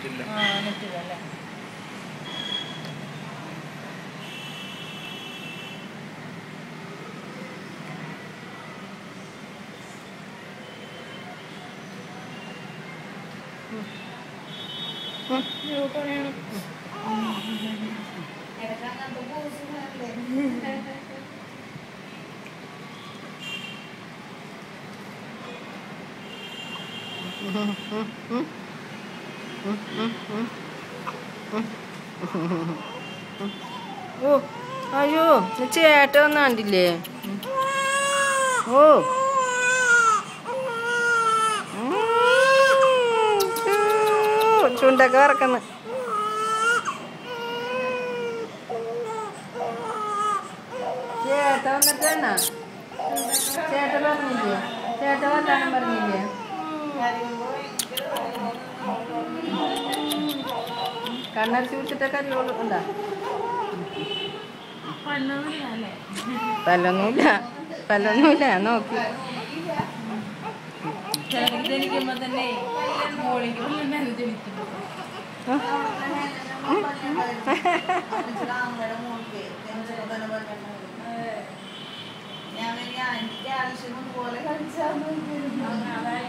നെറ്റില്ല ആ നെറ്റിലല്ലേ ഓ അയ്യോ ചേട്ട ഒന്നും കണ്ടില്ലേ ഓ ചുണ്ടൊക്കെ വറക്കുന്നു ചേട്ട വന്നിട്ടാണ് ചേട്ട പറഞ്ഞില്ലേ ചേട്ട വർത്താനം പറഞ്ഞില്ലേ കണ്ണടച്ച് വിട്ടിട്ടൊക്കെ അറിയുള്ളൂ എന്താ പല്ലൊന്നുമില്ല പല്ലൊന്നുമില്ല നോക്കി ചിലർക്ക് ജനിക്കുമ്പോ തന്നെ മോളിക്ക് വെള്ളം ജനിക്കുമ്പോ ഞാൻ ആവശ്യം പോലെ കളിച്ചാൽ